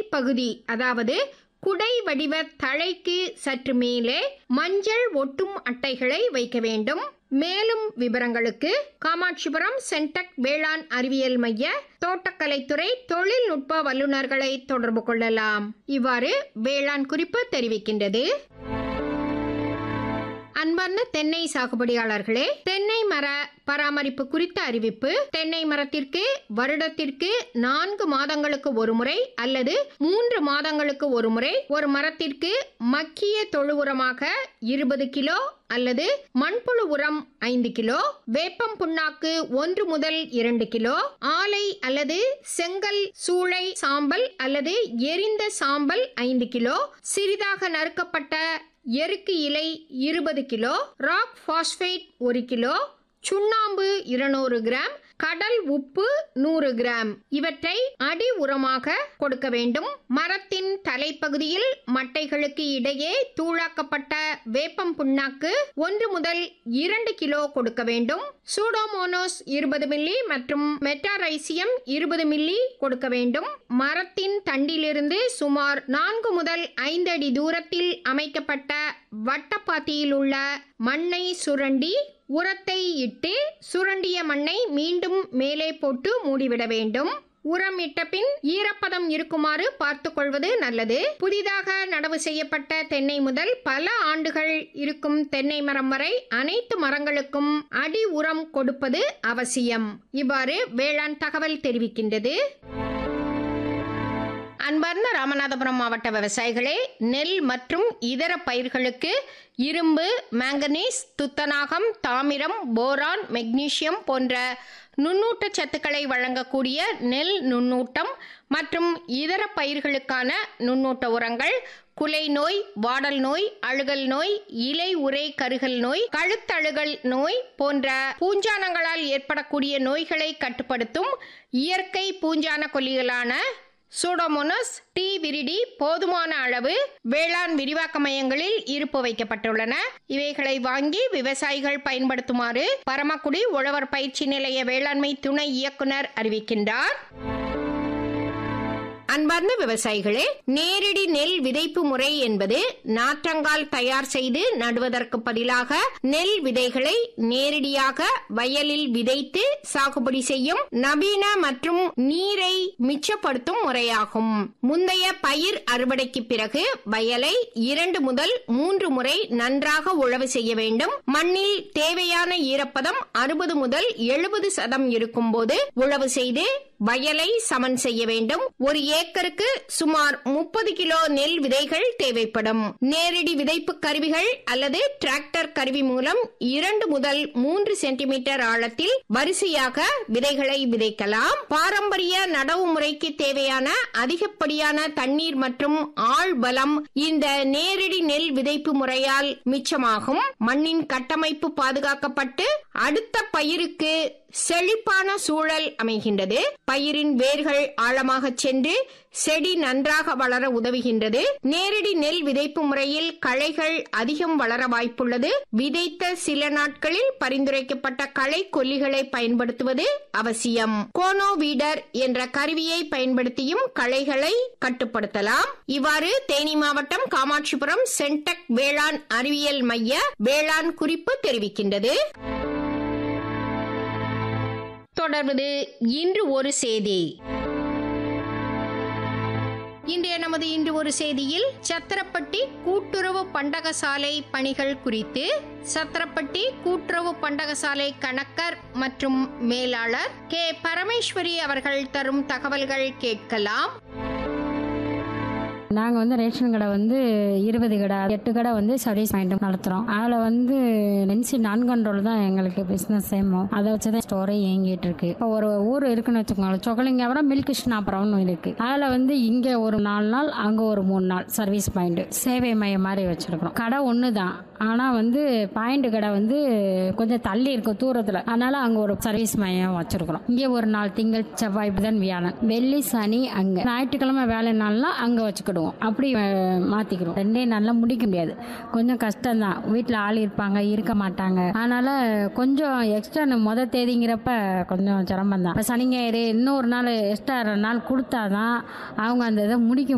தலைப்பகுதி அதாவது குடை வடிவ தழைக்கு சற்று மேலே மஞ்சள் ஒட்டும் அட்டைகளை வைக்க வேண்டும் மேலும் விவரங்களுக்கு காமாட்சிபுரம் சென்டெக் வேளாண் அறிவியல் மைய தோட்டக்கலைத்துறை தொழில்நுட்ப வல்லுநர்களை தொடர்பு கொள்ளலாம் இவ்வாறு வேளாண் குறிப்பு தெரிவிக்கின்றது அன்பார்ந்த தென்னை சாகுபடியாளர்களே தென்னை மர பராமரிப்பு குறித்த அறிவிப்பு தென்னை மரத்திற்கு வருடத்திற்கு நான்கு மாதங்களுக்கு ஒரு முறை அல்லது மூன்று மாதங்களுக்கு ஒரு முறை ஒரு மரத்திற்கு மக்கிய தொழு உரமாக இருபது கிலோ அல்லது மண்புழு உரம் ஐந்து கிலோ வேப்பம் புண்ணாக்கு ஒன்று முதல் இரண்டு கிலோ ஆலை அல்லது செங்கல் சூளை சாம்பல் அல்லது எரிந்த சாம்பல் ஐந்து கிலோ சிறிதாக நறுக்கப்பட்ட எருக்கு இலை இருபது கிலோ ராக் பாஸ்பேட் ஒரு கிலோ சுண்ணாம்பு இருநூறு கிராம் கடல் உப்பு நூறு கிராம் இவற்றை அடி உரமாக கொடுக்க வேண்டும் மரத்தின் தலைப்பகுதியில் மட்டைகளுக்கு இடையே தூளாக்கப்பட்ட வேப்பம் புண்ணாக்கு ஒன்று முதல் இரண்டு கிலோ கொடுக்க வேண்டும் சூடோமோனோஸ் இருபது மில்லி மற்றும் மெட்டாரைசியம் இருபது மில்லி கொடுக்க வேண்டும் மரத்தின் தண்டிலிருந்து சுமார் நான்கு முதல் ஐந்து அடி தூரத்தில் அமைக்கப்பட்ட வட்டப்பாத்தியில் உள்ள மண்ணை சுரண்டி உரத்தை இட்டு சுரண்டிய மண்ணை மீண்டும் மேலே போட்டு மூடிவிட வேண்டும் உரம் இட்ட பின் ஈரப்பதம் இருக்குமாறு பார்த்துக் கொள்வது நல்லது புதிதாக நடவு செய்யப்பட்ட தென்னை முதல் பல ஆண்டுகள் இருக்கும் தென்னை மரம் வரை அனைத்து மரங்களுக்கும் அடி உரம் கொடுப்பது அவசியம் இவ்வாறு வேளாண் தகவல் தெரிவிக்கின்றது அன்பார்ந்த ராமநாதபுரம் மாவட்ட விவசாயிகளே நெல் மற்றும் இதர பயிர்களுக்கு இரும்பு மேங்கனீஸ் துத்தநாகம் தாமிரம் போரான் மெக்னீசியம் போன்ற நுண்ணூட்ட சத்துக்களை வழங்கக்கூடிய நெல் நுண்ணூட்டம் மற்றும் இதர பயிர்களுக்கான நுண்ணூட்ட உரங்கள் குலை நோய் வாடல் நோய் அழுகல் நோய் இலை உரை கருகல் நோய் கழுத்தழுகல் நோய் போன்ற பூஞ்சானங்களால் ஏற்படக்கூடிய நோய்களை கட்டுப்படுத்தும் இயற்கை பூஞ்சான கொல்லிகளான சூடோமோனஸ் டி விரிடி போதுமான அளவு வேளாண் விரிவாக்க மையங்களில் இருப்பு வைக்கப்பட்டுள்ளன இவைகளை வாங்கி விவசாயிகள் பயன்படுத்துமாறு பரமக்குடி உழவர் பயிற்சி நிலைய வேளாண்மை துணை இயக்குனர் அறிவிக்கின்றார் அன்பார்ந்த விவசாயிகளே நேரடி நெல் விதைப்பு முறை என்பது நாற்றங்கால் தயார் செய்து நடுவதற்கு பதிலாக நெல் விதைகளை நேரடியாக வயலில் விதைத்து சாகுபடி செய்யும் நவீன மற்றும் நீரை மிச்சப்படுத்தும் முறையாகும் முந்தைய பயிர் அறுவடைக்கு பிறகு வயலை இரண்டு முதல் மூன்று முறை நன்றாக உழவு செய்ய வேண்டும் மண்ணில் தேவையான ஈரப்பதம் அறுபது முதல் எழுபது சதம் இருக்கும் போது உழவு செய்து வயலை சமன் செய்ய வேண்டும் ஒரு ஏக்கருக்கு சுமார் முப்பது கிலோ நெல் விதைகள் தேவைப்படும் நேரடி விதைப்பு கருவிகள் அல்லது டிராக்டர் கருவி மூலம் இரண்டு முதல் மூன்று சென்டிமீட்டர் ஆழத்தில் வரிசையாக விதைகளை விதைக்கலாம் பாரம்பரிய நடவு முறைக்கு தேவையான அதிகப்படியான தண்ணீர் மற்றும் ஆள் பலம் இந்த நேரடி நெல் விதைப்பு முறையால் மிச்சமாகும் மண்ணின் கட்டமைப்பு பாதுகாக்கப்பட்டு அடுத்த பயிருக்கு செழிப்பான சூழல் அமைகின்றது பயிரின் வேர்கள் ஆழமாக சென்று செடி நன்றாக வளர உதவுகின்றது நேரடி நெல் விதைப்பு முறையில் களைகள் அதிகம் வளர வாய்ப்புள்ளது விதைத்த சில நாட்களில் பரிந்துரைக்கப்பட்ட களை கொல்லிகளை பயன்படுத்துவது அவசியம் கோனோ வீடர் என்ற கருவியை பயன்படுத்தியும் களைகளை கட்டுப்படுத்தலாம் இவ்வாறு தேனி மாவட்டம் காமாட்சிபுரம் சென்டெக் வேளாண் அறிவியல் மைய வேளாண் குறிப்பு தெரிவிக்கின்றது தொடர்வது இன்று ஒரு செய்தி இன்றைய நமது இன்று ஒரு செய்தியில் சத்திரப்பட்டி கூட்டுறவு பண்டகசாலை பணிகள் குறித்து சத்திரப்பட்டி கூட்டுறவு பண்டகசாலை கணக்கர் மற்றும் மேலாளர் கே பரமேஸ்வரி அவர்கள் தரும் தகவல்கள் கேட்கலாம் நாங்கள் வந்து ரேஷன் கடை வந்து இருபது கடை எட்டு கடை வந்து சர்வீஸ் பாயிண்ட் நடத்துகிறோம் அதில் வந்து என்சி நான் கண்ட்ரோல் தான் எங்களுக்கு பிஸ்னஸ் சேமோ அதை வச்சு தான் ஸ்டோரே இயங்கிட்டு இருக்கு இப்போ ஒரு ஊர் இருக்குன்னு வச்சுக்கோங்க சொக்கலிங்க அப்புறம் மில்கிருஷ்ணாபுரம்னு இருக்கு அதில் வந்து இங்கே ஒரு நாலு நாள் அங்கே ஒரு மூணு நாள் சர்வீஸ் பாயிண்ட் சேவை மையம் மாதிரி வச்சிருக்கிறோம் கடை ஒன்று தான் ஆனால் வந்து பாயிண்ட் கடை வந்து கொஞ்சம் தள்ளி இருக்கும் தூரத்தில் அதனால அங்கே ஒரு சர்வீஸ் மையம் வச்சிருக்கிறோம் இங்கே ஒரு நாள் திங்கள் செவ்வாய் புதன் வியாழன் வெள்ளி சனி அங்கே ஞாயிற்றுக்கிழமை வேலை நாள்லாம் அங்கே வச்சுக்கிடுவோம் அப்படி அஹ், மாத்திக்கிறோம் ரெண்டே நாளில் முடிக்க முடியாது கொஞ்சம் கஷ்டம்தான் வீட்டில் ஆள் இருப்பாங்க இருக்க மாட்டாங்க அதனால கொஞ்சம் எக்ஸ்ட்ரா முத தேதிங்கிறப்ப கொஞ்சம் சிரமம் தான் இப்போ சனி ஞாயிறு இன்னொரு நாள் எக்ஸ்ட்ரா ரெண்டு நாள் கொடுத்தாதான் அவங்க அந்த இதை முடிக்க